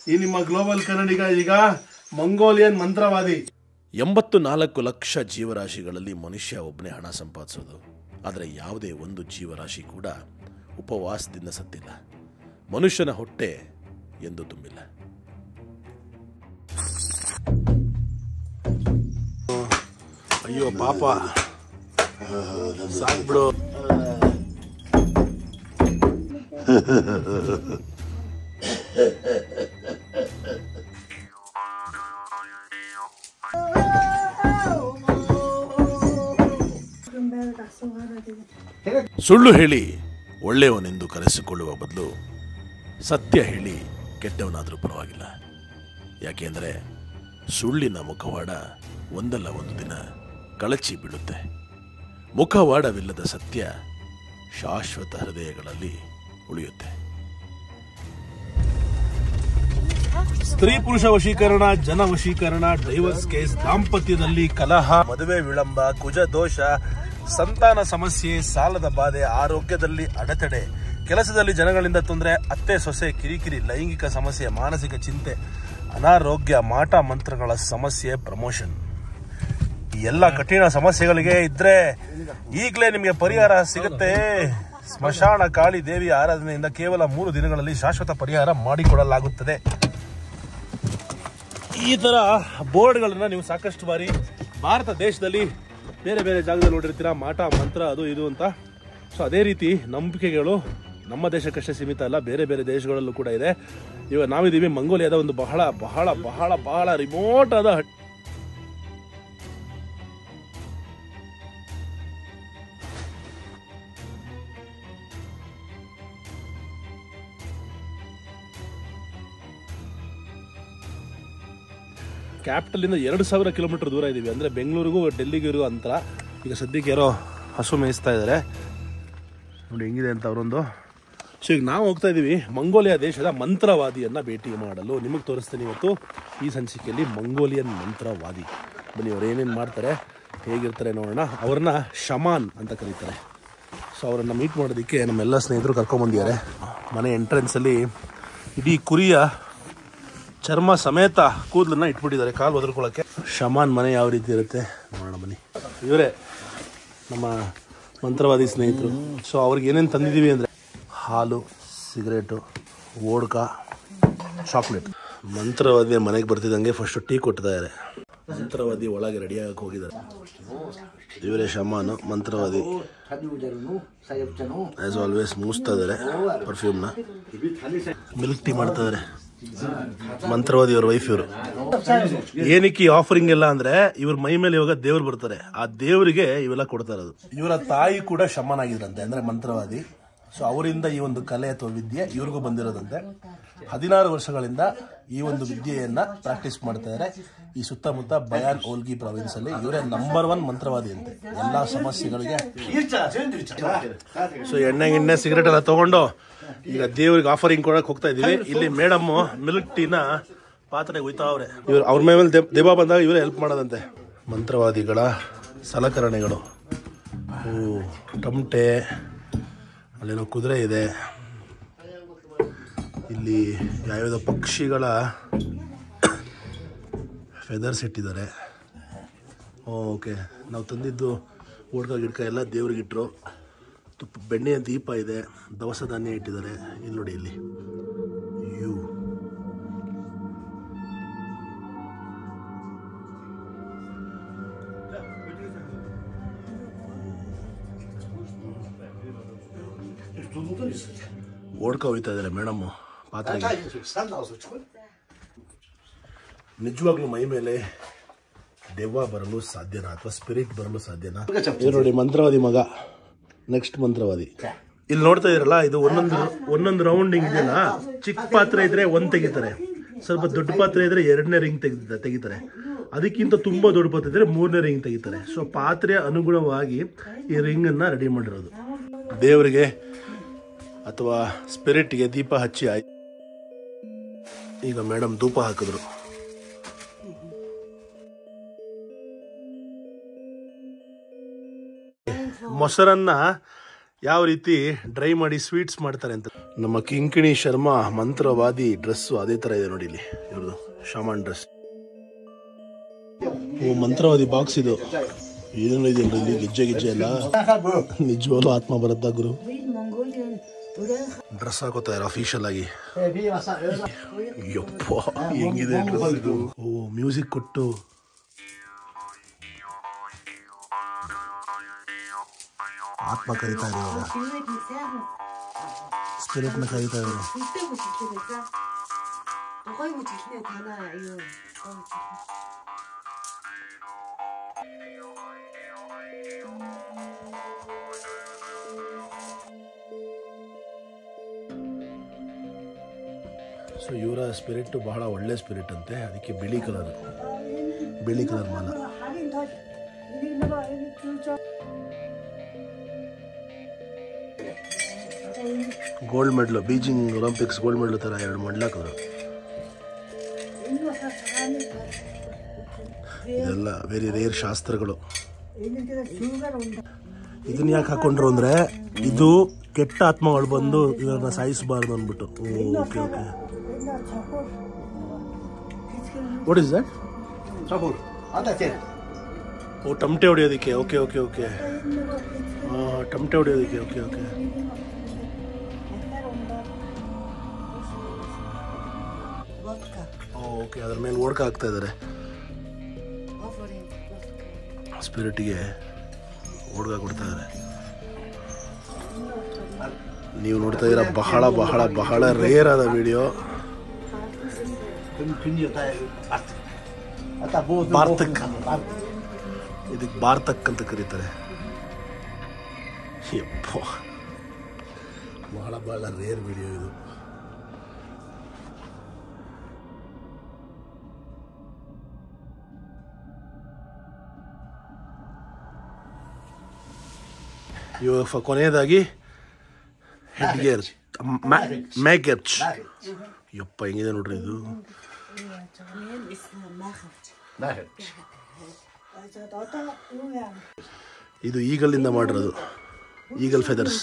ಈ ನಿಮ್ಮ ಗ್ಲೋಬಲ್ ಕನ್ನಡಿಗ ಈಗ ಮಂಗೋಲಿಯನ್ ಮಂತ್ರವಾದಿ ಎಂಬತ್ತು ನಾಲ್ಕು ಲಕ್ಷ ಜೀವರಾಶಿಗಳಲ್ಲಿ ಮನುಷ್ಯ ಒಬ್ಬನೇ ಹಣ ಸಂಪಾದಿಸೋದು ಆದರೆ ಯಾವುದೇ ಒಂದು ಜೀವರಾಶಿ ಕೂಡ ಉಪವಾಸದಿಂದ ಸತ್ತಿಲ್ಲ ಮನುಷ್ಯನ ಹೊಟ್ಟೆ ಎಂದು ತುಂಬಿಲ್ಲ ಅಯ್ಯೋ ಪಾಪ ಸಾಕ್ಬಿಡು ಸುಳ್ಳು ಹೇಳಿ ಒಳ್ಳೆಯವನೆಂದು ಕರೆಸಿಕೊಳ್ಳುವ ಬದಲು ಸತ್ಯ ಹೇಳಿ ಕೆಟ್ಟವನಾದರೂ ಪರವಾಗಿಲ್ಲ ಯಾಕೆಂದರೆ ಸುಳ್ಳಿನ ಮುಖವಾಡ ಒಂದಲ್ಲ ಒಂದು ದಿನ ಕಳಚಿ ಬೀಳುತ್ತೆ ಮುಖವಾಡವಿಲ್ಲದ ಸತ್ಯ ಶಾಶ್ವತ ಹೃದಯಗಳಲ್ಲಿ ಉಳಿಯುತ್ತೆ ಸ್ತ್ರೀ ಪುರುಷ ವಶೀಕರಣ ಜನ ವಶೀಕರಣ ಡೈವರ್ಸ್ ಕೇಸ್ ದಾಂಪತ್ಯದಲ್ಲಿ ಕಲಹ ಮದುವೆ ವಿಳಂಬ ಕುಜ ದೋಷ ಸಂತಾನ ಸಮಸ್ಯೆ ಸಾಲದ ಬಾಧೆ ಆರೋಗ್ಯದಲ್ಲಿ ಅಡೆತಡೆ ಕೆಲಸದಲ್ಲಿ ಜನಗಳಿಂದ ತೊಂದರೆ ಅತ್ತೆ ಸೊಸೆ ಕಿರಿಕಿರಿ ಲೈಂಗಿಕ ಸಮಸ್ಯೆ ಮಾನಸಿಕ ಚಿಂತೆ ಅನಾರೋಗ್ಯ ಮಾಟ ಮಂತ್ರಗಳ ಸಮಸ್ಯೆ ಪ್ರಮೋಷನ್ ಈ ಎಲ್ಲ ಕಠಿಣ ಸಮಸ್ಯೆಗಳಿಗೆ ಇದ್ರೆ ಈಗಲೇ ನಿಮಗೆ ಪರಿಹಾರ ಸಿಗುತ್ತೆ ಸ್ಮಶಾನ ಕಾಳಿ ದೇವಿಯ ಆರಾಧನೆಯಿಂದ ಕೇವಲ ಮೂರು ದಿನಗಳಲ್ಲಿ ಶಾಶ್ವತ ಪರಿಹಾರ ಮಾಡಿಕೊಡಲಾಗುತ್ತದೆ ಈ ತರ ಬೋರ್ಡ್ಗಳನ್ನ ನೀವು ಸಾಕಷ್ಟು ಬಾರಿ ಭಾರತ ದೇಶದಲ್ಲಿ ಬೇರೆ ಬೇರೆ ಜಾಗದಲ್ಲಿ ನೋಡಿರ್ತೀರಾ ಮಾಟ ಮಂತ್ರ ಅದು ಇದು ಅಂತ ಸೊ ಅದೇ ರೀತಿ ನಂಬಿಕೆಗಳು ನಮ್ಮ ದೇಶಕ್ಕಷ್ಟೇ ಸೀಮಿತ ಅಲ್ಲ ಬೇರೆ ಬೇರೆ ದೇಶಗಳಲ್ಲೂ ಕೂಡ ಇದೆ ಇವಾಗ ನಾವಿದ್ದೀವಿ ಮಂಗೋಲಿಯಾದ ಒಂದು ಬಹಳ ಬಹಳ ಬಹಳ ಬಹಳ ರಿಮೋಟ್ ಆದ ಹಟ್- ಕ್ಯಾಪಿಟಲ್ ಇಂದ ಎರಡು ಸಾವಿರ ಕಿಲೋಮೀಟರ್ ದೂರ ಇದ್ದೀವಿ ಅಂದರೆ ಬೆಂಗಳೂರಿಗೂ ಡೆಲ್ಲಿಗೂ ಇರೋ ಅಂತರ ಈಗ ಸದ್ಯಕ್ಕೆ ಯಾರೋ ಹಸು ಮೇಯಿಸ್ತಾ ಇದ್ದಾರೆ ನೋಡಿ ಹೆಂಗಿದೆ ಅಂತ ಅವರೊಂದು ಸೊ ಈಗ ನಾವು ಹೋಗ್ತಾ ಇದ್ದೀವಿ ಮಂಗೋಲಿಯಾ ದೇಶದ ಮಂತ್ರವಾದಿಯನ್ನ ಭೇಟಿ ಮಾಡಲು ನಿಮಗೆ ತೋರಿಸ್ತೀನಿ ಇವತ್ತು ಈ ಸಂಚಿಕೆಯಲ್ಲಿ ಮಂಗೋಲಿಯನ್ ಮಂತ್ರವಾದಿ ಬನ್ನಿ ಅವ್ರು ಏನೇನು ಮಾಡ್ತಾರೆ ಹೇಗಿರ್ತಾರೆ ನೋಡೋಣ ಅವ್ರನ್ನ ಶಮಾನ್ ಅಂತ ಕರೀತಾರೆ ಸೊ ಅವರನ್ನು ಮೀಟ್ ಮಾಡೋದಕ್ಕೆ ನಮ್ಮೆಲ್ಲ ಸ್ನೇಹಿತರು ಕರ್ಕೊಂಬಂದಿದ್ದಾರೆ ಮನೆ ಎಂಟ್ರೆನ್ಸಲ್ಲಿ ಇಡೀ ಕುರಿಯ ಚರ್ಮ ಸಮೇತ ಕೂದಲನ್ನ ಇಟ್ಬಿಟ್ಟಿದ್ದಾರೆ ಕಾಲು ಒದರ್ಕೊಳ್ಳೋಕ್ಕೆ ಶಮಾನ್ ಮನೆ ಯಾವ ರೀತಿ ಇರುತ್ತೆ ನೋಡೋಣ ಬನ್ನಿ ಇವರೇ ನಮ್ಮ ಮಂತ್ರವಾದಿ ಸ್ನೇಹಿತರು ಸೊ ಅವ್ರಿಗೆ ಏನೇನು ತಂದಿದ್ದೀವಿ ಅಂದರೆ ಹಾಲು ಸಿಗರೇಟು ಓಡ್ಕ ಚಾಕ್ಲೇಟ್ ಮಂತ್ರವಾದಿ ಮನೆಗೆ ಬರ್ತಿದ್ದಂಗೆ ಫಸ್ಟ್ ಟೀ ಕೊಟ್ಟಿದ್ದಾರೆ ಮಂತ್ರವಾದಿ ಒಳಗೆ ರೆಡಿಯಾಗಕ್ಕೆ ಹೋಗಿದ್ದಾರೆ ಇವರೇ ಶಮಾನು ಮಂತ್ರವಾದಿ ಆಸ್ ಆಲ್ವೇಸ್ ಮೂಸ್ತಾ ಇದ್ದಾರೆ ಪರ್ಫ್ಯೂಮ್ನ ಮಿಲ್ಕ್ ಟೀ ಮಾಡ್ತಾ ಇದ್ದಾರೆ ಮಂತ್ರವಾದಿ ಅವ್ರ ವೈಫ್ ಇವರು ಏನಕ್ಕೆ ಆಫರಿಂಗ್ ಎಲ್ಲ ಅಂದ್ರೆ ಇವ್ರ ಮೈ ಮೇಲೆ ಇವಾಗ ದೇವ್ರು ಬರ್ತಾರೆ ಆ ದೇವರಿಗೆ ಇವೆಲ್ಲ ಕೊಡ್ತಾ ಇರೋದು ಇವರ ತಾಯಿ ಕೂಡ ಶಮನ್ ಆಗಿದ್ರಂತೆ ಅಂದ್ರೆ ಮಂತ್ರವಾದಿ ಸೊ ಅವರಿಂದ ಈ ಒಂದು ಕಲೆ ಅಥವಾ ವಿದ್ಯೆ ಇವ್ರಿಗೂ ಬಂದಿರೋದಂತೆ ಹದಿನಾರು ವರ್ಷಗಳಿಂದ ಈ ಒಂದು ವಿದ್ಯೆಯನ್ನ ಪ್ರಾಕ್ಟೀಸ್ ಮಾಡ್ತಾ ಇದ್ದಾರೆ ಈ ಸುತ್ತಮುತ್ತ ಬಯಾನ್ ಓಲ್ಗಿ ಪ್ರಾವಿನ್ಸ್ ಅಲ್ಲಿ ಇವರೇ ನಂಬರ್ ಒನ್ ಮಂತ್ರವಾದಿ ಅಂತೆ ಎಲ್ಲಾ ಸಮಸ್ಯೆಗಳಿಗೆ ಸೊ ಎಣ್ಣೆ ಗಿಣ್ಣೆ ಸಿಗರೇಟ್ ಎಲ್ಲ ತಗೊಂಡು ಈಗ ದೇವ್ರಿಗೆ ಆಫರಿಂಗ್ ಕೊಡಕ್ ಹೋಗ್ತಾ ಇದೀವಿ ಇಲ್ಲಿ ಮೇಡಮ್ ಮಿಲ್ಕ್ ಟೀನ ಪಾತ್ರೆಗೆ ಒಯ್ತಾವ್ರೆ ಇವ್ರು ಅವ್ರ ಮೇಲೆ ದೆಬ್- ದೆಬ್ಬ ಬಂದಾಗ ಇವರೇ ಹೆಲ್ಪ್ ಮಾಡೋದಂತೆ ಮಂತ್ರವಾದಿಗಳ ಸಲಕರಣೆಗಳು ಓ ಟಮಟೆ ಅಲ್ಲೇನೋ ಕುದುರೆ ಇದೆ ಇಲ್ಲಿ ಯಾವ್ಯಾವುದೋ ಪಕ್ಷಿಗಳ ಫೆದರ್ಸ್ ಇಟ್ಟಿದ್ದಾರೆ ಓಕೆ ನಾವು ತಂದಿದ್ದು ಓಡ್ಕ ಗಿಡ್ಕ ಎಲ್ಲ ದೇವ್ರಿಗಿಟ್ರು ತುಪ್ಪ ಬೆಣ್ಣೆಯ ದೀಪ ಇದೆ ದವಸ ಧಾನ್ಯ ಇಟ್ಟಿದ್ದಾರೆ ಇಲ್ಲಿ ನೋಡಿ ಇಲ್ಲಿ ಯು ಓಡ್ಕ ಹೋಯ್ತಾ ಇದ್ದಾರೆ ಮೇಡಮ್ ಪಾತ್ರೆಗೆ ನಿಜವಾಗ್ಲೂ ಮೈ ಮೇಲೆ ದೆವ್ವ ಬರಲು ಸಾಧ್ಯನಾ ಅಥವಾ ಸ್ಪಿರಿಟ್ ಬರಲು ಸಾಧ್ಯನಾ ಇದು ನೋಡಿ ಮಂತ್ರವಾದಿ ಮಗ ನೆಕ್ಸ್ಟ್ ಮಂತ್ರವಾದಿ ಇಲ್ಲಿ ನೋಡ್ತಾ ಇದ್ರಲ್ಲ ಇದು ಒಂದೊಂದು ಒಂದೊಂದು ರೌಂಡಿಂಗ್ ಇದೆಯಲ್ಲ ಚಿಕ್ಕ ಪಾತ್ರೆ ಇದ್ರೆ ಒಂದ್ ತೆಗಿತಾರೆ ಸ್ವಲ್ಪ ದೊಡ್ಡ ಪಾತ್ರೆ ಇದ್ರೆ ಎರಡನೇ ರಿಂಗ್ ತೆಗಿತಾರೆ ತೆಗಿತಾರೆ ಅದಕ್ಕಿಂತ ತುಂಬಾ ದೊಡ್ಡ ಪಾತ್ರೆ ಇದ್ರೆ ಮೂರನೇ ರಿಂಗ್ ತೆಗಿತಾರೆ ಸೊ ಪಾತ್ರೆಯ ಅನುಗುಣವಾಗಿ ಈ ರಿಂಗ್ ಅನ್ನ ರೆಡಿ ಮಾಡಿರೋದು ದೇವರಿಗೆ ಅಥವಾ ಸ್ಪಿರಿಟ್ಗೆ ದೀಪ ಹಚ್ಚಿ ಆಯ್ತು ಈಗ ಮೇಡಮ್ ಧೂಪ ಹಾಕಿದ್ರು ಮೊಸರನ್ನ ಯಾವ ರೀತಿ ಡ್ರೈ ಮಾಡಿ ಸ್ವೀಟ್ಸ್ ಮಾಡ್ತಾರೆ ಅಂತ ನಮ್ಮ ಕಿಂಕಿಣಿ ಶರ್ಮಾ ಮಂತ್ರವಾದಿ ಡ್ರೆಸ್ಸು ಅದೇ ಥರ ಇದೆ ನೋಡಿ ಇಲ್ಲಿ ಇವ್ರದ್ದು ಶಾಮಾನ್ ಡ್ರೆಸ್ ಓ ಮಂತ್ರವಾದಿ ಬಾಕ್ಸ್ ಇದು ಏನೇನು ಇದೆ ಇಲ್ಲಿ ಗೆಜ್ಜೆ ಗೆಜ್ಜೆ ಎಲ್ಲ ನಿಜವಾಗ್ಲೂ ಆತ್ಮ ಬರುತ್ತಾ ಗುರು ಡ್ರೆಸ್ ಹಾಕೋತಾ ಇರೋ ಅಫಿಷಿಯಲ್ ಆಗಿ ಯಪ್ಪ ಹೆಂಗಿದೆ ಡ್ರೆಸ್ ಇದು ಓ ಮ್ಯೂಸಿಕ್ ಕೊಟ್ಟು ಆತ್ಮ ಕರೀತಾ ಇದೆ ಇವಾಗ ಸ್ಪಿರಿಟ್ನ ಕರೀತಾ ಇದ್ದಾರೆ ಸೊ ಇವರ ಸ್ಪಿರಿಟ್ ಬಹಳ ಒಳ್ಳೆ ಸ್ಪಿರಿಟ್ ಅಂತೆ ಅದಕ್ಕೆ ಬಿಳಿ ಕಲರ್ ಬಿಳಿ ಕಲರ್ ಮಾಲ gold medal Beijing Olympics gold medal ಥರ ಎರಡು ಮೆಡಲ್ ಹಾಕಿದ್ರು ಇದೆಲ್ಲ ವೆರಿ ರೇರ್ ಶಾಸ್ತ್ರಗಳು ಇದನ್ನ ಯಾಕೆ ಹಾಕೊಂಡ್ರು ಅಂದ್ರೆ ಇದು ಕೆಟ್ಟ ಆತ್ಮಗಳು ಬಂದು ಇದನ್ನ ಸಾಯಿಸಬಾರ್ದು ಅಂದ್ಬಿಟ್ಟು okay okay what is that ಓ ಟಮಟೆ ಹೊಡಿಯೋದಕ್ಕೆ ಓಕೆ ಓಕೆ ಓಕೆ ಟಮಟೆ ಹೊಡಿಯೋದಕ್ಕೆ ಓಕೆ ಓಕೆ ಓಕೆ ಅದ್ರ ಮೇಲೆ ಓಡ್ಕ ಹಾಕ್ತಾ ಇದ್ದಾರೆ ಸ್ಪಿರಿಟ್ಗೆ ಹುಡುಗ ಕೊಡ್ತಾ ಇದ್ದಾರೆ ನೀವು ನೋಡ್ತಾ ಇದ್ದೀರಾ ಬಹಳ ಬಹಳ ಬಹಳ ರೇರ್ ಆದ ವಿಡಿಯೋ ಬಾರ್ತಕ್ ಇದಕ್ಕೆ ಬಾರ್ತಕ್ ಅಂತ ಕರೀತಾರೆ ಯಪ್ಪ ಬಹಳ ಬಹಳ ರೇರ್ ವಿಡಿಯೋ ಇದು ಇವಾಗ ಕೊನೆಯದಾಗಿ ಹೆಡ್ ಗೇರ್ ಮ್ಯಾಗೆರ್ಚ್ ಯಪ್ಪ ಹೆಂಗಿದೆ ನೋಡ್ರಿ ಇದು ಇದು ಈಗಲಿಂದ ಮಾಡಿರೋದು ಈಗಲ್ ಫೆದರ್ಸ್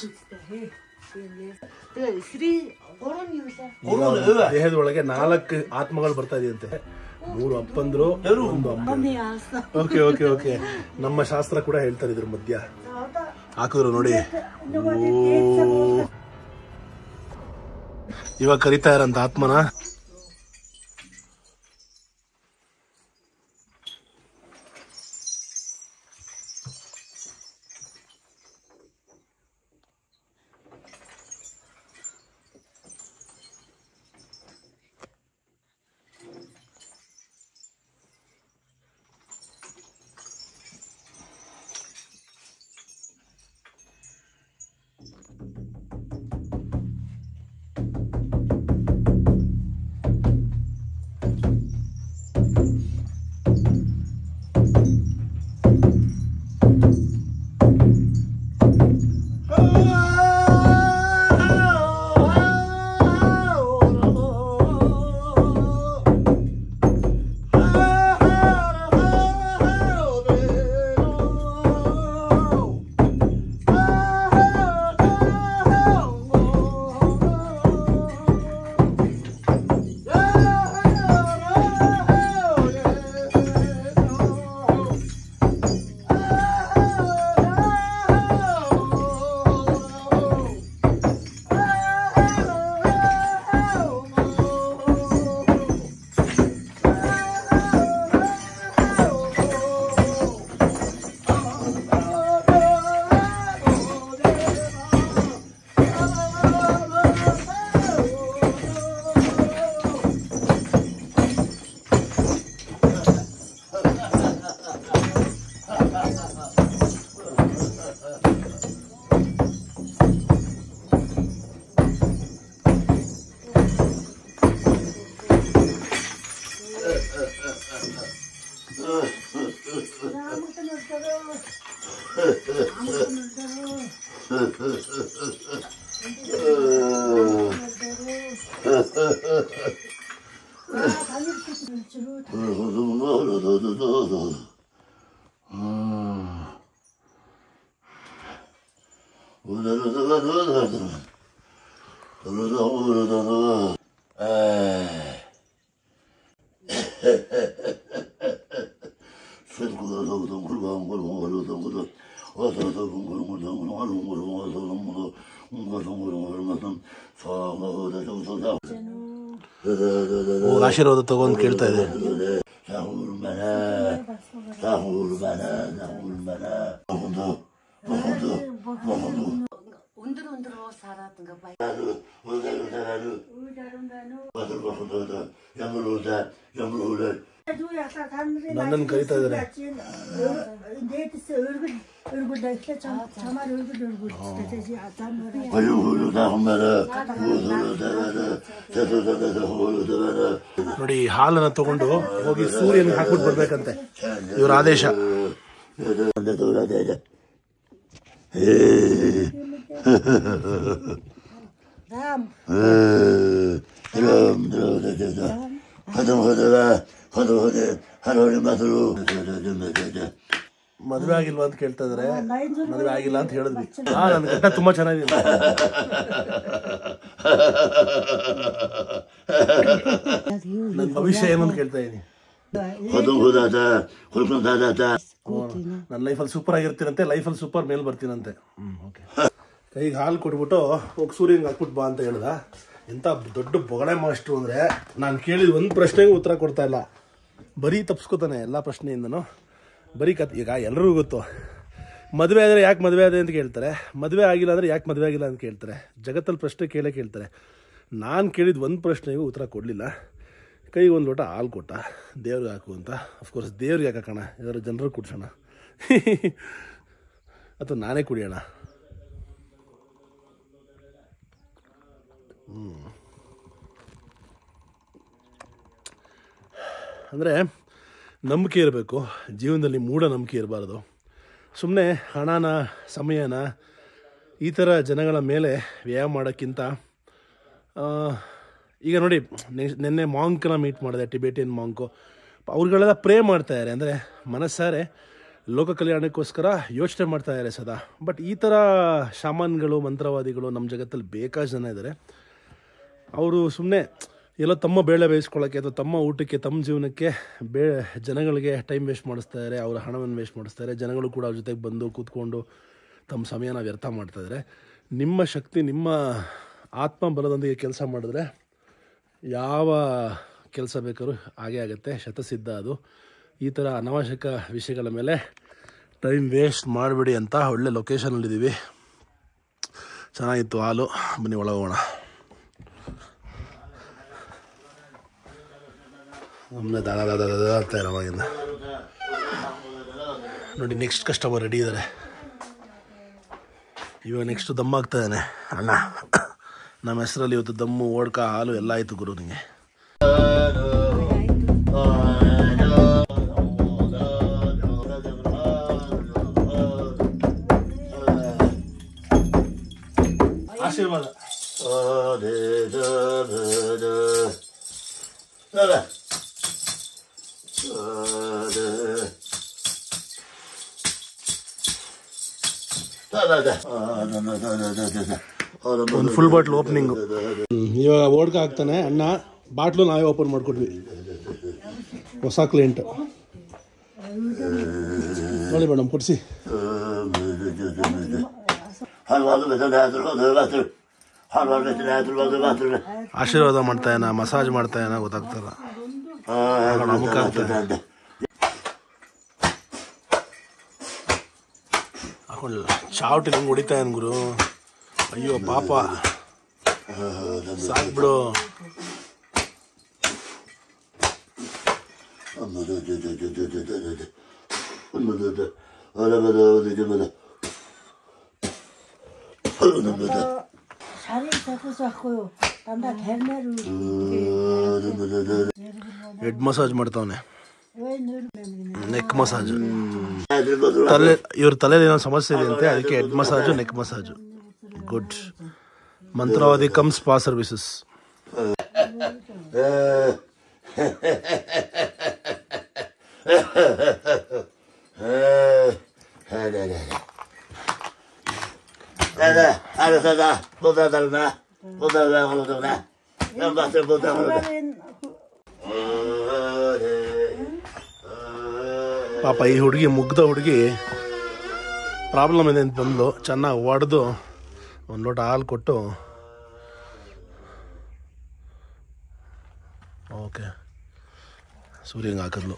ದೇಹದ ಒಳಗೆ ನಾಲ್ಕು ಆತ್ಮಗಳು ಬರ್ತಾ ಇದೆಯಂತೆ ಮೂರು ಅಪ್ಪಂದ್ರು ಒಂದು ಅಮ್ಮ ಓಕೆ ಓಕೆ ಓಕೆ ನಮ್ಮ ಶಾಸ್ತ್ರ ಕೂಡ ಹೇಳ್ತಾರೆ ಇದ್ರ ಮಧ್ಯ ಹಾಕಿದ್ರು ನೋಡಿ ಓ. ಇವಾಗ ಕರಿತಾ ಇರಂತ ಆತ್ಮನ ಹೋಗಿ ಆಶೀರ್ವಾದ ತಗೊಂಡು ಕೇಳ್ತಾ ಇದೆ 운들 운들 살았던 거 봐. ನನ್ನನ್ನು ಕರಿತಾ ಇದ್ದಾರೆ ನೇತಿಸಿ 얼굴 얼굴 이렇게 참 참아 얼굴 얼굴 되지 않다는 ನೋಡಿ ಹಾಲನ್ನ ತಗೊಂಡು ಹೋಗಿ ಸೂರ್ಯನಿಗೆ ಹಾಕ್ಬಿಟ್ಟು ಬರ್ಬೇಕಂತೆ ಇವ್ರ ಆದೇಶ 다음 ಮದುವೆ ಆಗಿಲ್ವಾ ಅಂತ ಕೇಳ್ತಾ ಇದಾರೆ ಮದುವೆ ಆಗಿಲ್ಲ ಅಂತ ಹೇಳಿದ್ವಿ ಹಾ ನನ್ನ ಗಂಡ ತುಂಬಾ ಚೆನ್ನಾಗಿದೆ ನನ್ನ ಭವಿಷ್ಯ ಏನು ಅಂತ ಕೇಳ್ತಾ ಇದೀನಿ ನನ್ನ ಲೈಫಲ್ಲಿ ಸೂಪರ್ ಆಗಿರ್ತೀನಂತೆ ಲೈಫಲ್ಲಿ ಸೂಪರ್ ಮೇಲ್ ಬರ್ತೀನಂತೆ ಕೈಗೆ ಹಾಲು ಕೊಟ್ಬಿಟ್ಟು ಹೋಗಿ ಸೂರ್ಯಂಗೆ ಹಾಕ್ಬಿಟ್ಟು ಬಾ ಅಂತ ಹೇಳ್ದ ಎಂಥ ದೊಡ್ಡ ಬೊಗಳೆ ಮಾಸ್ಟ್ರು ಅಂದರೆ ನಾನು ಕೇಳಿದ ಒಂದು ಪ್ರಶ್ನೆಗೂ ಉತ್ತರ ಕೊಡ್ತಾ ಇಲ್ಲ ಬರೀ ತಪ್ಸ್ಕೊತಾನೆ ಎಲ್ಲ ಪ್ರಶ್ನೆಯಿಂದನೂ ಬರೀ ಕತ್ ಈಗ ಎಲ್ರಿಗೂ ಗೊತ್ತು ಮದುವೆ ಆದರೆ ಯಾಕೆ ಮದುವೆ ಆದೆ ಅಂತ ಕೇಳ್ತಾರೆ ಮದುವೆ ಆಗಿಲ್ಲ ಅಂದರೆ ಯಾಕೆ ಮದುವೆ ಆಗಿಲ್ಲ ಅಂತ ಕೇಳ್ತಾರೆ ಜಗತ್ತಲ್ಲಿ ಪ್ರಶ್ನೆ ಕೇಳೇ ಕೇಳ್ತಾರೆ ನಾನು ಕೇಳಿದ ಒಂದು ಪ್ರಶ್ನೆಗೂ ಉತ್ತರ ಕೊಡಲಿಲ್ಲ ಕೈಗೆ ಒಂದು ಲೋಟ ಹಾಲು ಕೊಟ್ಟ ದೇವ್ರಿಗೆ ಹಾಕು ಅಂತ ಅಫ್ಕೋರ್ಸ್ ದೇವ್ರಿಗೆ ಹಾಕೋಣ ಯಾರು ಜನರು ಕುಡ್ಸೋಣ ಅಥವಾ ನಾನೇ ಕುಡಿಯೋಣ ಅಂದರೆ ನಂಬಿಕೆ ಇರಬೇಕು ಜೀವನದಲ್ಲಿ ಮೂಢನಂಬಿಕೆ ಇರಬಾರ್ದು ಸುಮ್ಮನೆ ಹಣನ ಸಮಯನ ಈ ಥರ ಜನಗಳ ಮೇಲೆ ವ್ಯಯ ಮಾಡೋಕ್ಕಿಂತ ಆ, ಈಗ ನೋಡಿ ನೆಕ್ಸ್ಟ್ ನಿನ್ನೆ ಮಾಂಕ್ನ ಮೀಟ್ ಮಾಡಿದೆ ಟಿಬೇಟಿಯನ್ ಮಾಂಕು ಅವ್ರುಗಳೆಲ್ಲ ಪ್ರೇ ಮಾಡ್ತಾಯಿದ್ದಾರೆ ಅಂದರೆ ಮನಸ್ಸಾರೆ ಲೋಕ ಕಲ್ಯಾಣಕ್ಕೋಸ್ಕರ ಯೋಚನೆ ಮಾಡ್ತಾ ಇದ್ದಾರೆ ಸದಾ ಬಟ್ ಈ ಥರ ಶಾಮಾನ್ಗಳು ಮಂತ್ರವಾದಿಗಳು ನಮ್ಮ ಜಗತ್ತಲ್ಲಿ ಬೇಕಾದಷ್ಟು ಜನ ಇದ್ದಾರೆ ಅವರು ಸುಮ್ಮನೆ ಎಲ್ಲೋ ತಮ್ಮ ಬೇಳೆ ಬೇಯಿಸ್ಕೊಳ್ಳೋಕ್ಕೆ ಅಥವಾ ತಮ್ಮ ಊಟಕ್ಕೆ ತಮ್ಮ ಜೀವನಕ್ಕೆ ಬೇ ಜನಗಳಿಗೆ ಟೈಮ್ ವೇಸ್ಟ್ ಮಾಡಿಸ್ತಾ ಇದ್ದಾರೆ ಅವರ ಹಣವನ್ನು ವೇಸ್ಟ್ ಮಾಡಿಸ್ತಾ ಇದ್ದಾರೆ ಜನಗಳು ಕೂಡ ಅವ್ರ ಜೊತೆಗೆ ಬಂದು ಕೂತ್ಕೊಂಡು ತಮ್ಮ ಸಮಯನ ವ್ಯರ್ಥ ಮಾಡ್ತಾ ಇದ್ದಾರೆ ನಿಮ್ಮ ಶಕ್ತಿ ನಿಮ್ಮ ಆತ್ಮ ಬಲದೊಂದಿಗೆ ಕೆಲಸ ಮಾಡಿದ್ರೆ ಯಾವ ಕೆಲಸ ಬೇಕಾದ್ರೂ ಹಾಗೇ ಆಗುತ್ತೆ ಶತಸಿದ್ಧ ಅದು ಈ ಥರ ಅನಾವಶ್ಯಕ ವಿಷಯಗಳ ಮೇಲೆ ಟೈಮ್ ವೇಸ್ಟ್ ಮಾಡಿಬಿಡಿ ಅಂತ ಒಳ್ಳೆ ಲೊಕೇಶನಲ್ಲಿದ್ದೀವಿ ಚೆನ್ನಾಗಿತ್ತು ಹಾಲು ಬನ್ನಿ ಒಳಗೋಣ ಸುಮ್ಮನೆ ದಾದ ದಾದ ದಾದ ಅಂತ ಇರೋ ಅವಾಗಿಂದ ನೋಡಿ ನೆಕ್ಸ್ಟ್ ಕಸ್ಟಮರ್ ರೆಡಿ ಇದ್ದಾರೆ ಇವಾಗ ನೆಕ್ಸ್ಟ್ ದಮ್ ಆಗ್ತಾ ಇದ್ದಾನೆ ಅಣ್ಣ ನಮ್ಮ ಹೆಸರಲ್ಲಿ ಇವತ್ತು ದಮ್ಮು ಓಡ್ಕ ಹಾಲು ಎಲ್ಲ ಆಯಿತು ಗುರು ನಿಮಗೆ ಆಶೀರ್ವಾದ ಒಂದು ಫುಲ್ ಬಾಟ್ಲ್ ಓಪನಿಂಗು ಇವಾಗ ಓಡ್ಕ ಹಾಕ್ತಾನೆ ಅಣ್ಣ ಬಾಟ್ಲು ನಾವೇ ಓಪನ್ ಮಾಡ್ಕೊಟ್ವಿ ಹೊಸ ಕ್ಲೈಂಟ್ ನೋಡಿ ಮೇಡಮ್ ಕೊಡಿಸಿ ಆಶೀರ್ವಾದ ಮಾಡ್ತಾ ಏನ ಮಸಾಜ್ ಮಾಡ್ತಾ ಏನ ಗೊತ್ತಾಗ್ತಲ್ಲ ಹಾಕೊಂಡ್ಲ ಚಾವಟಿ ಹಿಂಗೆ ಹೊಡಿತಾ ಏನ್ ಗುರು ಅಯ್ಯೋ ಪಾಪ ಸಾಕ್ಬಿಡು 살이 잡아서 하고요. 단다 대매로 ಹೆಡ್ ಮಸಾಜ್ ಮಾಡ್ತಾವನೆ 왜 너를 ನೆಕ್ ಮಸಾಜ್ ತಲೆ ಇವ್ರ ತಲೆಯಲ್ಲಿ ಏನೋ ಸಮಸ್ಯೆ ಇದೆ ಅಂತೆ ಅದಕ್ಕೆ head massage neck massage good ಮಂತ್ರವಾದಿ ಕಮ್ ಸ್ಪಾ ಸರ್ವಿಸಸ್ 이번엔 ಪಾಪ ಈ ಹುಡುಗಿ ಮುಗ್ಧ ಹುಡುಗಿ ಪ್ರಾಬ್ಲಮ್ ಇದೆ ಅಂತ ಬಂದ್ಲು ಚೆನ್ನಾಗಿ ಒಡೆದು ಒಂದು ಲೋಟ ಹಾಲು ಕೊಟ್ಟು ಓಕೆ ಸೂರ್ಯಂಗೆ ಹಾಕಿದ್ಲು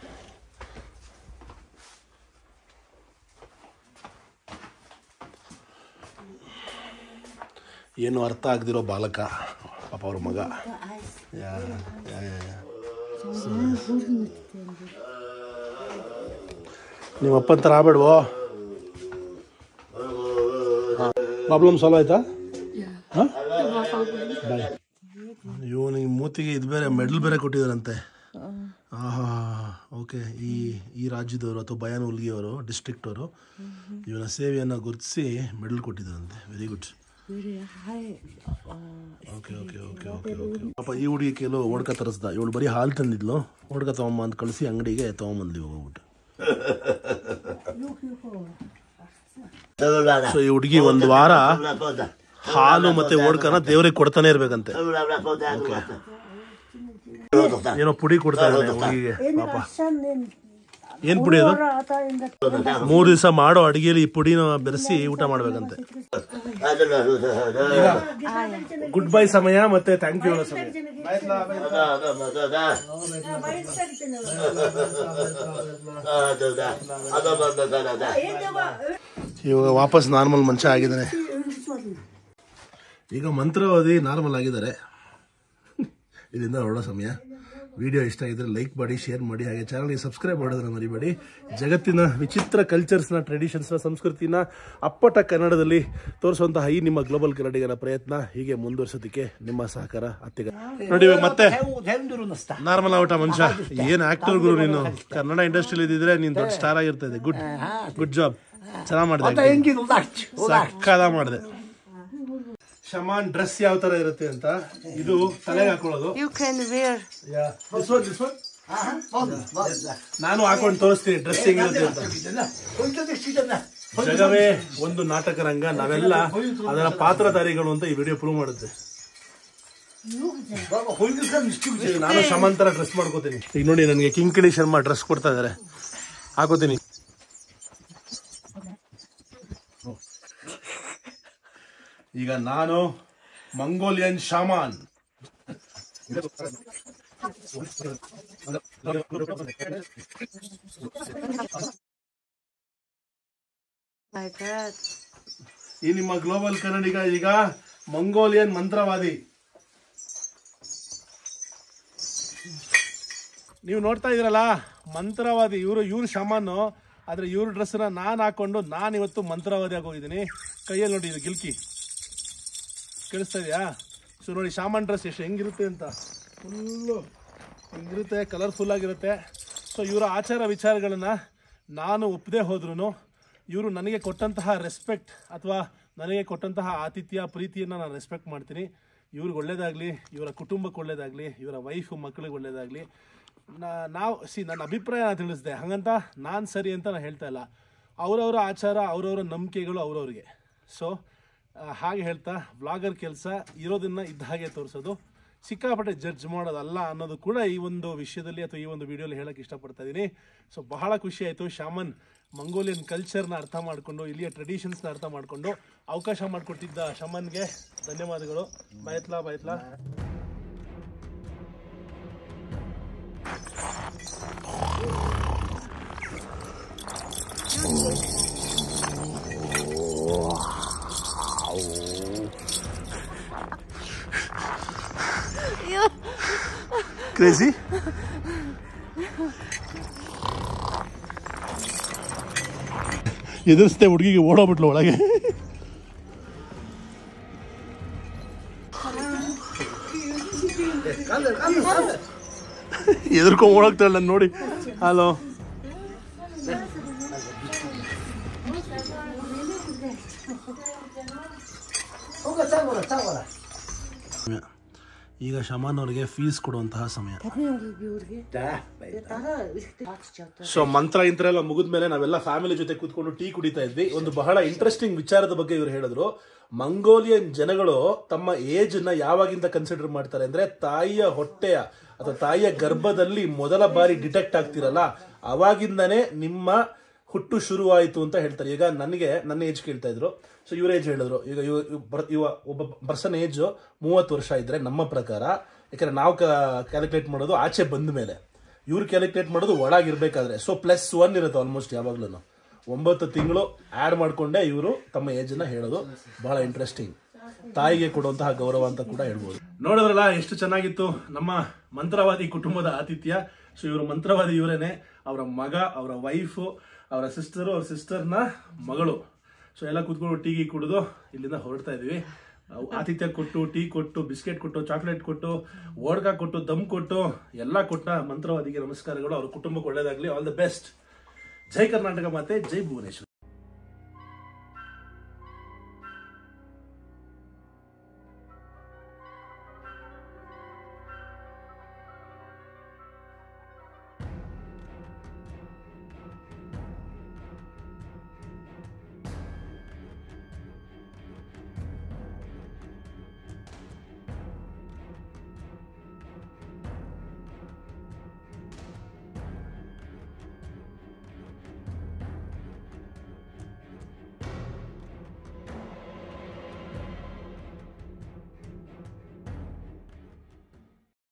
ಏನು ಅರ್ಥ ಆಗದಿರೋ ಬಾಲಕ ಪಾಪ ಅವ್ರ ಮಗ ಯಾ ಯಾ, ಯಾ, ಯಾ. ನಿಮ್ಮ ಅಪ್ಪನ ಥರ ಆಗ್ಬೇಡ್ವೋ ಪ್ರಾಬ್ಲಮ್ ಸಾಲ್ವ್ ಆಯ್ತಾ ಹಾಂ ಬಾಯ್ ಇವನಿಗೆ ಮೂತಿಗೆ ಇದು ಬೇರೆ ಮೆಡಲ್ ಬೇರೆ ಕೊಟ್ಟಿದ್ದಾರಂತೆ ಆಹಾ ಓಕೆ ಈ ಈ ರಾಜ್ಯದವರು ಅಥವಾ ಬಯಾನ್ ಉಲ್ಗಿಯವರು ಡಿಸ್ಟ್ರಿಕ್ಟ್ ಅವರು ಇವನ ಸೇವೆಯನ್ನು ಗುರುತಿಸಿ ಮೆಡಲ್ ಕೊಟ್ಟಿದ್ದಾರಂತೆ very good okay okay okay okay okay ಪಾಪ ಈ ಹುಡುಗಿ ಕೆಲವು ಓಡ್ಕ ತರಿಸ್ದ ಇವಳು ಬರೀ ಹಾಲು ತಂದಿದ್ಲು ಓಡ್ಕ ತೊಗೊಂಬ ಅಂತ ಕಳಿಸಿ ಅಂಗಡಿಗೆ ತೊಗೊಂಬಂದ್ಲಿ ಹೋಗ್ಬಿಟ್ಟು ಸೊ ಈ ಹುಡುಗಿ ಒಂದು ವಾರ ಹಾಲು ಮತ್ತೆ ಓಡ್ಕನ ದೇವ್ರಿಗೆ ಕೊಡ್ತಾನೆ ಇರ್ಬೇಕಂತೆ ಏನೋ ಪುಡಿ ಕೊಡ್ತಾ ಇದ್ದಾನೆ ಹುಡುಗಿಗೆ ಪಾಪ ಏನ್ ಪುಡಿ ಅದು ಮೂರು ದಿವಸ ಮಾಡೋ ಅಡಿಗೆಲಿ ಈ ಪುಡಿನ ಬೆರೆಸಿ ಊಟ ಮಾಡ್ಬೇಕಂತೆ ಗುಡ್ ಬೈ ಸಮಯ ಮತ್ತೆ ಥ್ಯಾಂಕ್ ಯು ಸಮಯ ಇವಾಗ ವಾಪಸ್ ನಾರ್ಮಲ್ ಮನುಷ್ಯ ಆಗಿದ್ದಾನೆ ಈಗ ಮಂತ್ರವಾದಿ ನಾರ್ಮಲ್ ಆಗಿದ್ದಾರೆ ಇದರಿಂದ ಹೊರಡೋ ಸಮಯ ವಿಡಿಯೋ ಇಷ್ಟ ಆಗಿದ್ರೆ ಲೈಕ್ ಮಾಡಿ ಶೇರ್ ಮಾಡಿ ಹಾಗೆ ಚಾನಲ್ಗೆ ಸಬ್ಸ್ಕ್ರೈಬ್ ಮಾಡೋದನ್ನ ಮರಿಬೇಡಿ ಜಗತ್ತಿನ ವಿಚಿತ್ರ ಕಲ್ಚರ್ಸ್ನ ಟ್ರೆಡಿಷನ್ಸ್ನ ಸಂಸ್ಕೃತಿನ ಅಪ್ಪಟ ಕನ್ನಡದಲ್ಲಿ ತೋರಿಸುವಂತಹ ಈ ನಿಮ್ಮ ಗ್ಲೋಬಲ್ ಕನ್ನಡಿಗರ ಪ್ರಯತ್ನ ಹೀಗೆ ಮುಂದುವರಿಸೋದಕ್ಕೆ ನಿಮ್ಮ ಸಹಕಾರ ಅತ್ತೆಗ ನೋಡಿ ಇವಾಗ ಮತ್ತೆ ನಾರ್ಮಲ್ ಔಟ ಮನುಷ್ಯ ಏನ್ ಆಕ್ಟರ್ ಗುರು ನೀನು ಕನ್ನಡ ಇಂಡಸ್ಟ್ರಿಯಲ್ಲಿ ಇದ್ದಿದ್ರೆ ನೀನ್ ದೊಡ್ಡ ಸ್ಟಾರ್ ಆಗಿರ್ತಾ ಇದೆ ಗುಡ್ ಗುಡ್ ಜಾಬ್ ಚೆನ್ನಾಗ್ ಮಾಡಿದೆ ಸಕ್ಕದ ಮಾಡಿದೆ ಶಮಾನ್ ಡ್ರೆಸ್ ಯಾವ ತರ ಇರುತ್ತೆ ಅಂತ ಇದು ತಲೆಗೆ ಹಾಕೊಳ್ಳೋದು You can wear Yeah. This one, this one? ನಾನು ಹಾಕೊಂಡು ತೋರಿಸ್ತೀನಿ ಡ್ರೆಸ್ ಹೆಂಗಿರುತ್ತೆ ಅಂತ ಜಗವೇ ಒಂದು ನಾಟಕ ರಂಗ ನಾವೆಲ್ಲ ಅದರ ಪಾತ್ರಧಾರಿಗಳು ಅಂತ ಈ ವಿಡಿಯೋ ಪ್ರೂವ್ ಮಾಡುತ್ತೆ ಈಗ ನಾನು ಶಮಂತರ ಡ್ರೆಸ್ ಮಾಡ್ಕೋತೀನಿ ಈಗ ನೋಡಿ ನನಗೆ ಕಿಂಕಿಣಿ ಶರ್ಮಾ ಡ್ರೆಸ್ ಕೊಡ್ತಾ ಇದಾರೆ ಹಾಕೋತೀನಿ ಈಗ ನಾನು ಮಂಗೋಲಿಯನ್ ಶಾಮಾನ್ my God. ಈ ನಿಮ್ಮ ಗ್ಲೋಬಲ್ ಕನ್ನಡಿಗ ಈಗ ಮಂಗೋಲಿಯನ್ ಮಂತ್ರವಾದಿ ನೀವು ನೋಡ್ತಾ ಇದ್ರಲ್ಲ ಮಂತ್ರವಾದಿ ಇವರು ಇವ್ರು ಶಮಾನು ಆದ್ರೆ ಇವ್ರ ಡ್ರೆಸ್ನ ನಾನು ಹಾಕೊಂಡು ನಾನು ಇವತ್ತು ಮಂತ್ರವಾದಿ ಆಗೋಗಿದ್ದೀನಿ ಕೈಯಲ್ಲಿ ನೋಡಿ ಇದು ಗಿಲ್ಕಿ ಕೇಳಿಸ್ತಾ ಇದೆಯಾ ಸೊ ನೋಡಿ ಶಾಮನ್ ಡ್ರೆಸ್ ಎಷ್ಟು ಹೆಂಗಿರುತ್ತೆ ಅಂತ ಫುಲ್ಲು ಹಿಂಗಿರುತ್ತೆ ಕಲರ್ಫುಲ್ ಆಗಿರುತ್ತೆ ಸೊ ಇವರ ಆಚಾರ ವಿಚಾರಗಳನ್ನ ನಾನು ಒಪ್ಪದೆ ಹೋದ್ರೂ ಇವರು ನನಗೆ ಕೊಟ್ಟಂತಹ ರೆಸ್ಪೆಕ್ಟ್ ಅಥವಾ ನನಗೆ ಕೊಟ್ಟಂತಹ ಆತಿಥ್ಯ ಪ್ರೀತಿಯನ್ನು ನಾನು ರೆಸ್ಪೆಕ್ಟ್ ಮಾಡ್ತೀನಿ ಇವ್ರಿಗೆ ಒಳ್ಳೇದಾಗಲಿ ಇವರ ಕುಟುಂಬಕ್ಕೆ ಒಳ್ಳೇದಾಗಲಿ ಇವರ ವೈಫು ಮಕ್ಕಳಿಗೆ ಒಳ್ಳೇದಾಗಲಿ ನಾವು ಸಿ ನನ್ನ ಅಭಿಪ್ರಾಯ ನಾನು ತಿಳಿಸಿದೆ ಹಾಗಂತ ನಾನು ಸರಿ ಅಂತ ನಾನು ಹೇಳ್ತಾ ಇಲ್ಲ ಅವರವರ ಆಚಾರ ಅವರವರ ನಂಬಿಕೆಗಳು ಅವರವ್ರಿಗೆ ಸೊ ಹಾಗೆ ಹೇಳ್ತಾ ವ್ಲಾಗರ್ ಕೆಲಸ ಇರೋದನ್ನ ಇದ್ದ ಹಾಗೆ ತೋರಿಸೋದು ಸಿಕ್ಕಾಪಟ್ಟೆ ಜಡ್ಜ್ ಮಾಡೋದಲ್ಲ ಅನ್ನೋದು ಕೂಡ ಈ ಒಂದು ವಿಷಯದಲ್ಲಿ ಅಥವಾ ಈ ಒಂದು ವಿಡಿಯೋಲಿ ಹೇಳಕ್ಕೆ ಇಷ್ಟಪಡ್ತಾ ಇದ್ದೀನಿ ಸೊ ಬಹಳ ಖುಷಿ ಆಯಿತು ಶಾಮನ್ ಮಂಗೋಲಿಯನ್ ಕಲ್ಚರ್ನ ಅರ್ಥ ಮಾಡಿಕೊಂಡು ಇಲ್ಲಿಯ ಟ್ರೆಡಿಷನ್ಸ್ನ ಅರ್ಥ ಮಾಡಿಕೊಂಡು ಅವಕಾಶ ಮಾಡಿಕೊಟ್ಟಿದ್ದ ಶಮನ್ಗೆ ಧನ್ಯವಾದಗಳು ಬಾಯ್ತ್ಲಾ ಬಾಯ್ತ್ಲಾ ಕ್ರೇಜಿ ಎದುರಿಸ್ತೆ ಹುಡುಗಿಗೆ ಓಡೋಗ್ಬಿಟ್ಲು ಒಳಗೆ ಎದುರ್ಕೊಂಡ್ ಓಡೋಗ್ತಾಳೆ ನಾನು ನೋಡಿ ಹಲೋ ಈಗ ಶಮಾನ್ ಅವರಿಗೆ ಫೀಸ್ ಕೊಡುವಂತಹ ಸಮಯ ಸೊ ಮಂತ್ರ ಇಂತ್ರ ಎಲ್ಲ ಮುಗಿದ ಮೇಲೆ ನಾವೆಲ್ಲ ಫ್ಯಾಮಿಲಿ ಜೊತೆ ಕೂತ್ಕೊಂಡು ಟೀ ಕುಡಿತಾ ಇದ್ವಿ ಒಂದು ಬಹಳ ಇಂಟ್ರೆಸ್ಟಿಂಗ್ ವಿಚಾರದ ಬಗ್ಗೆ ಇವ್ರು ಹೇಳಿದ್ರು ಮಂಗೋಲಿಯನ್ ಜನಗಳು ತಮ್ಮ ಏಜ್ ನ ಯಾವಾಗಿಂದ ಕನ್ಸಿಡರ್ ಮಾಡ್ತಾರೆ ಅಂದ್ರೆ ತಾಯಿಯ ಹೊಟ್ಟೆಯ ಅಥವಾ ತಾಯಿಯ ಗರ್ಭದಲ್ಲಿ ಮೊದಲ ಬಾರಿ ಡಿಟೆಕ್ಟ್ ಆಗ್ತಿರಲ್ಲ ಅವಾಗಿಂದನೇ ನಿಮ್ಮ ಹುಟ್ಟು ಶುರುವಾಯಿತು ಅಂತ ಹೇಳ್ತಾರೆ ಈಗ ನನಗೆ ನನ್ನ ಏಜ್ ಕೇಳ್ತಾ ಇದ್ರು ಸೊ ಇವ್ರ ಏಜ್ ಹೇಳಿದ್ರು ಈಗ ಇವ- ಇವ್ ಬರ್- ಇವ ಒಬ್ಬ ಪರ್ಸನ್ ಏಜ್ ಮೂವತ್ತು ವರ್ಷ ಇದ್ರೆ ನಮ್ಮ ಪ್ರಕಾರ ಯಾಕಂದ್ರೆ ನಾವು ಕ್ಯಾಲ್ಕುಲೇಟ್ ಮಾಡೋದು ಆಚೆ ಬಂದ ಮೇಲೆ ಇವ್ರು ಕ್ಯಾಲ್ಕುಲೇಟ್ ಮಾಡೋದು ಒಳಗಿರ್ಬೇಕಾದ್ರೆ ಸೊ ಪ್ಲಸ್ ಒನ್ ಇರುತ್ತೆ ಆಲ್ಮೋಸ್ಟ್ ಯಾವಾಗ್ಲೂ ಒಂಬತ್ತು ತಿಂಗಳು ಆಡ್ ಮಾಡ್ಕೊಂಡೇ ಇವರು ತಮ್ಮ ಏಜ್ ನ ಹೇಳೋದು ಬಹಳ ಇಂಟ್ರೆಸ್ಟಿಂಗ್ ತಾಯಿಗೆ ಕೊಡುವಂತಹ ಗೌರವ ಅಂತ ಕೂಡ ಹೇಳ್ಬೋದು ನೋಡಿದ್ರಲ್ಲ ಎಷ್ಟು ಚೆನ್ನಾಗಿತ್ತು ನಮ್ಮ ಮಂತ್ರವಾದಿ ಕುಟುಂಬದ ಆತಿಥ್ಯ ಸೊ ಇವರು ಮಂತ್ರವಾದಿ ಇವರೇನೆ ಅವರ ಮಗ ಅವರ ವೈಫು ಅವರ ಸಿಸ್ಟರು ಅವ್ರ ಸಿಸ್ಟರ್ನ ಮಗಳು ಸೊ ಎಲ್ಲ ಕೂತ್ಕೊಂಡು ಟೀ ಗೀ ಕುಡಿದು ಇಲ್ಲಿಂದ ಹೊರಡ್ತಾ ಇದೀವಿ ಅವ್ ಆತಿಥ್ಯ ಕೊಟ್ಟು ಟೀ ಕೊಟ್ಟು ಬಿಸ್ಕೆಟ್ ಕೊಟ್ಟು ಚಾಕ್ಲೇಟ್ ಕೊಟ್ಟು ಓಡ್ಕ ಕೊಟ್ಟು ದಮ್ ಕೊಟ್ಟು ಎಲ್ಲ ಕೊಟ್ಟ ಮಂತ್ರವಾದಿಗೆ ನಮಸ್ಕಾರಗಳು ಅವ್ರ ಕುಟುಂಬಕ್ಕೆ ಒಳ್ಳೇದಾಗ್ಲಿ ಆಲ್ ದ ಬೆಸ್ಟ್ ಜೈ ಕರ್ನಾಟಕ ಮಾತೆ ಜೈ ಭುವನೇಶ್ವರ್